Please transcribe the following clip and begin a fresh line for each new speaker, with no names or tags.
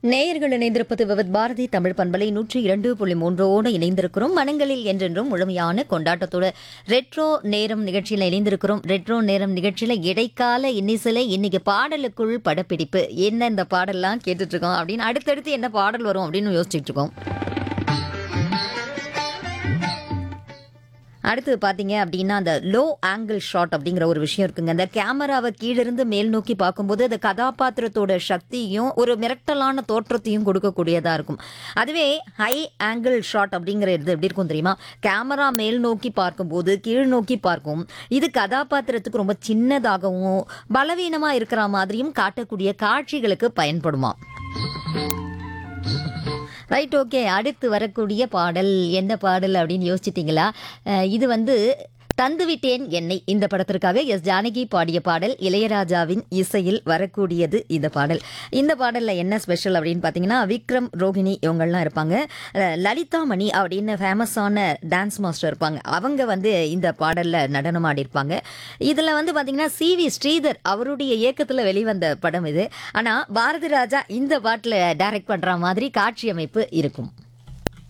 நேயர்கள் இணைந்திருப்பது விவத் பாரதி தமிழ் பண்பலை நூற்றி இரண்டு புள்ளி மூன்றோடு இணைந்திருக்கிறோம் மனங்களில் என்றென்றும் முழுமையான கொண்டாட்டத்தோட ரெட்ரோ நேரம் நிகழ்ச்சியில் இணைந்திருக்கிறோம் ரெட்ரோ நேரம் நிகழ்ச்சியில இடைக்கால இன்னிசலை இன்னைக்கு பாடலுக்குள் படப்பிடிப்பு என்ன இந்த பாடல்லாம் கேட்டுட்டு இருக்கோம் அப்படின்னு அடுத்தடுத்து என்ன பாடல் வரும் அப்படின்னு யோசிச்சுட்டு இருக்கோம் அடுத்து பார்த்தீங்க அப்படின்னா அந்த லோ ஆங்கிள் ஷாட் அப்படிங்கிற ஒரு விஷயம் இருக்குங்க அந்த கேமராவை கீழிருந்து மேல் நோக்கி பார்க்கும்போது அந்த கதாபாத்திரத்தோட சக்தியும் ஒரு மிரட்டலான தோற்றத்தையும் கொடுக்கக்கூடியதா இருக்கும் அதுவே ஹை ஆங்கிள் ஷாட் அப்படிங்கிறது எப்படி இருக்கும் தெரியுமா கேமரா மேல் நோக்கி பார்க்கும்போது கீழ் நோக்கி பார்க்கும் இது கதாபாத்திரத்துக்கு ரொம்ப சின்னதாகவும் பலவீனமா இருக்கிற மாதிரியும் காட்டக்கூடிய காட்சிகளுக்கு பயன்படுமா ரைட் ஓகே அடுத்து வரக்கூடிய பாடல் என்ன பாடல் அப்படின்னு யோசிச்சிட்டிங்களா அஹ் இது வந்து தந்துவிட்டேன் என்னை இந்த படத்திற்காக எஸ் ஜானகி பாடிய பாடல் இளையராஜாவின் இசையில் வரக்கூடியது இந்த பாடல் இந்த பாடலில் என்ன ஸ்பெஷல் அப்படின்னு பார்த்தீங்கன்னா விக்ரம் ரோஹிணி இவங்கெல்லாம் இருப்பாங்க அஹ் லலிதா மணி அப்படின்னு ஃபேமஸான டான்ஸ் மாஸ்டர் இருப்பாங்க அவங்க வந்து இந்த பாடலில் நடனம் ஆடியிருப்பாங்க இதில் வந்து பார்த்தீங்கன்னா சி வி ஸ்ரீதர் அவருடைய இயக்கத்தில் வெளிவந்த படம் இது ஆனால் பாரதி ராஜா இந்த பாட்டில் டைரக்ட் பண்ணுற மாதிரி காட்சி அமைப்பு இருக்கும்